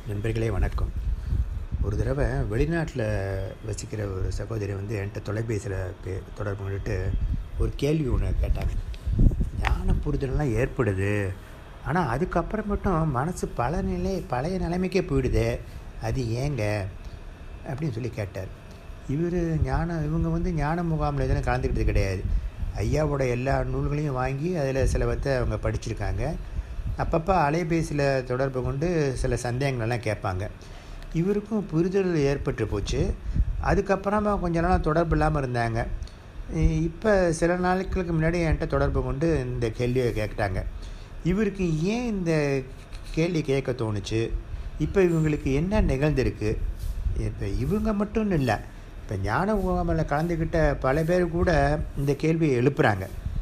நண்பர்களே வணக்கம் ஒரு தடவை வெளிநாட்டில் வசிக்கிற ஒரு சகோதரி வந்து என்கிட்ட தொலைபேசியில் பே தொடர்பு கொண்டுட்டு ஒரு கேள்வி ஒன்று கேட்டாங்க ஞான புரிதல்லாம் ஏற்படுது ஆனால் அதுக்கப்புறம் மட்டும் மனசு பல நிலை பழைய நிலைமைக்கே போயிடுது அது ஏங்க அப்படின்னு சொல்லி கேட்டார் இவர் ஞான இவங்க வந்து ஞான முகாமில் எதுவும் கலந்துக்கிட்டது கிடையாது ஐயாவோட எல்லா நூல்களையும் வாங்கி அதில் சிலவற்றை அவங்க படிச்சிருக்காங்க அப்பப்போ அலைபேசியில் தொடர்பு கொண்டு சில சந்தேகங்களெல்லாம் கேட்பாங்க இவருக்கும் புரிதல் ஏற்பட்டு போச்சு அதுக்கப்புறமா கொஞ்ச நாள் தொடர்பு இல்லாமல் இருந்தாங்க இப்போ சில நாட்களுக்கு முன்னாடி என்கிட்ட தொடர்பு கொண்டு இந்த கேள்வியை கேட்டாங்க இவருக்கு ஏன் இந்த கேள்வி கேட்க தோணுச்சு இப்போ இவங்களுக்கு என்ன நிகழ்ந்திருக்கு இப்போ இவங்க மட்டும் இல்லை இப்போ ஞான முகாமில் கலந்துக்கிட்ட பல பேர் கூட இந்த கேள்வியை எழுப்புகிறாங்க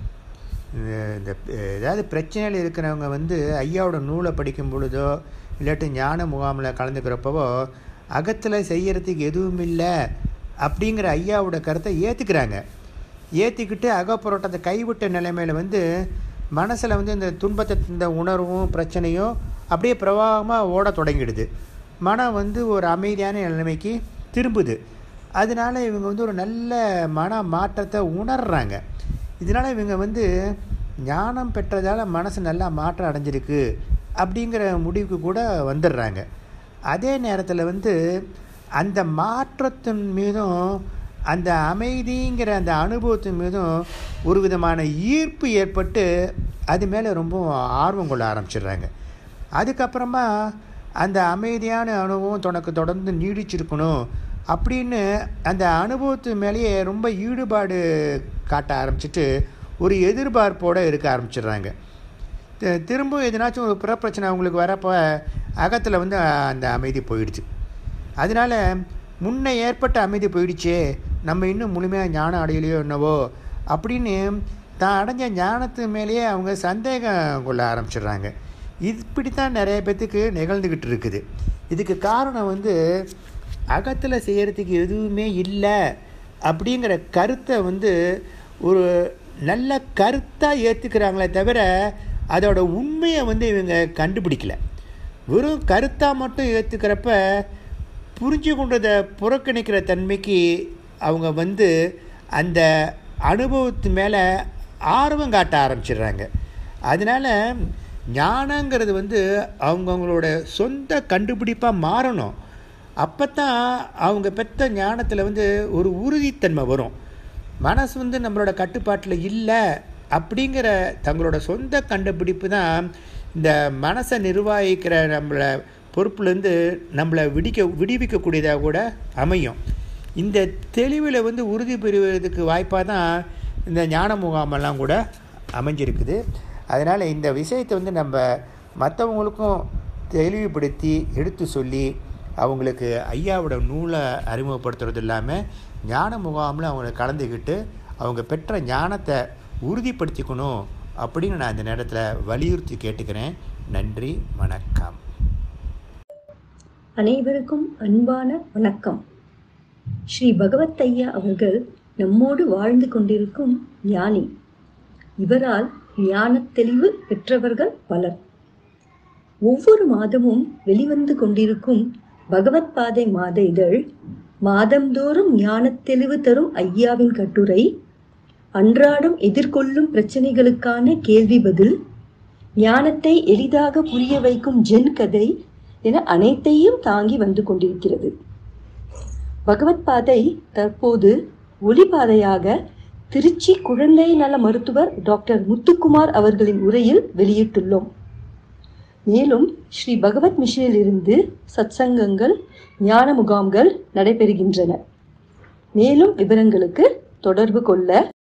இந்த ஏதாவது பிரச்சனையில் இருக்கிறவங்க வந்து ஐயாவோட நூலை படிக்கும் பொழுதோ இல்லாட்டி ஞான முகாமில் கலந்துக்கிறப்பவோ அகத்தில் செய்யறதுக்கு எதுவும் இல்லை அப்படிங்கிற ஐயாவோட கருத்தை ஏற்றுக்கிறாங்க ஏற்றிக்கிட்டு அகப்புரோட்டத்தை கைவிட்ட நிலைமையில் வந்து மனசில் வந்து இந்த துன்பத்தை இந்த உணர்வும் பிரச்சனையும் அப்படியே பிரவாகமாக ஓட தொடங்கிடுது மனம் வந்து ஒரு அமைதியான நிலைமைக்கு திரும்புது அதனால இவங்க வந்து ஒரு நல்ல மன மாற்றத்தை உணர்றாங்க இதனால் இவங்க வந்து ஞானம் பெற்றதால் மனசு நல்லா மாற்றம் அடைஞ்சிருக்கு அப்படிங்கிற முடிவுக்கு கூட வந்துடுறாங்க அதே நேரத்தில் வந்து அந்த மாற்றத்தின் மீதும் அந்த அமைதிங்கிற அந்த அனுபவத்தின் மீதும் ஒரு விதமான ஈர்ப்பு ஏற்பட்டு அது மேலே ரொம்ப ஆர்வம் கொள்ள ஆரம்பிச்சிடுறாங்க அதுக்கப்புறமா அந்த அமைதியான அனுபவம் தனக்கு தொடர்ந்து நீடிச்சிருக்கணும் அப்படின்னு அந்த அனுபவத்து மேலேயே ரொம்ப ஈடுபாடு காட்ட ஆரம்பிச்சிட்டு ஒரு எதிர்பார்ப்போடு இருக்க ஆரம்பிச்சிடுறாங்க திரும்ப எதனாச்சும் ஒரு புறப்பிரச்சனை அவங்களுக்கு வரப்போ அகத்தில் வந்து அந்த அமைதி போயிடுச்சு அதனால் முன்ன ஏற்பட்ட அமைதி போயிடுச்சே நம்ம இன்னும் முழுமையாக ஞானம் அடையலையோ என்னவோ அப்படின்னு தான் அடைஞ்ச ஞானத்து மேலேயே அவங்க சந்தேகம் கொள்ள ஆரம்பிச்சிடுறாங்க இப்படி தான் நிறைய பேர்த்துக்கு நிகழ்ந்துக்கிட்டு இருக்குது இதுக்கு காரணம் வந்து அகத்தில் செய்கிறதுக்கு எதுவுமே இல்லை அப்படிங்கிற கருத்தை வந்து ஒரு நல்ல கருத்தாக ஏற்றுக்கிறாங்களே தவிர அதோட உண்மையை வந்து இவங்க கண்டுபிடிக்கல வெறும் கருத்தாக மட்டும் ஏற்றுக்கிறப்ப புரிஞ்சு கொண்டதை புறக்கணிக்கிற தன்மைக்கு அவங்க வந்து அந்த அனுபவத்து மேலே ஆர்வம் காட்ட ஆரம்பிச்சிடுறாங்க அதனால் ஞானங்கிறது வந்து அவங்கவுங்களோட சொந்த கண்டுபிடிப்பாக மாறணும் அப்போ தான் அவங்க பெற்ற ஞானத்தில் வந்து ஒரு உறுதித்தன்மை வரும் மனசு வந்து நம்மளோட கட்டுப்பாட்டில் இல்லை அப்படிங்கிற தங்களோட சொந்த கண்டுபிடிப்பு தான் இந்த மனசை நிர்வகிக்கிற நம்மளை பொறுப்புலேருந்து நம்மளை விடிக்க விடுவிக்கக்கூடியதாக கூட அமையும் இந்த தெளிவில் வந்து உறுதி பெறுவதற்கு வாய்ப்பாக தான் இந்த ஞான முகாமெல்லாம் கூட அமைஞ்சிருக்குது அதனால் இந்த விஷயத்தை வந்து நம்ம மற்றவங்களுக்கும் தெளிவுபடுத்தி எடுத்து சொல்லி அவங்களுக்கு ஐயாவோட நூலை அறிமுகப்படுத்துறது இல்லாமல் ஞான முகாமில் அவங்கள கலந்துக்கிட்டு அவங்க பெற்ற ஞானத்தை உறுதிப்படுத்திக்கணும் அப்படின்னு நான் இந்த நேரத்தில் வலியுறுத்தி கேட்டுக்கிறேன் நன்றி வணக்கம் அனைவருக்கும் அன்பான வணக்கம் ஸ்ரீ பகவத் ஐயா அவர்கள் நம்மோடு வாழ்ந்து கொண்டிருக்கும் ஞானி இவரால் ஞான தெளிவு பெற்றவர்கள் பலர் ஒவ்வொரு மாதமும் வெளிவந்து கொண்டிருக்கும் பகவத் பாதை மாத இதழ் மாதந்தோறும் ஞான தெளிவு தரும் ஐயாவின் கட்டுரை அன்றாடம் எதிர்கொள்ளும் பிரச்சனைகளுக்கான கேள்வி பதில் ஞானத்தை எளிதாக புரிய வைக்கும் ஜென் கதை என அனைத்தையும் தாங்கி வந்து கொண்டிருக்கிறது பகவத் பாதை தற்போது ஒளிபாதையாக திருச்சி குழந்தை நல மருத்துவர் டாக்டர் முத்துக்குமார் அவர்களின் உரையில் வெளியிட்டுள்ளோம் மேலும் ஸ்ரீ பகவத் மிஷனில் இருந்து சத்சங்கங்கள் ஞான முகாம்கள் நடைபெறுகின்றன மேலும் விவரங்களுக்கு தொடர்பு கொள்ள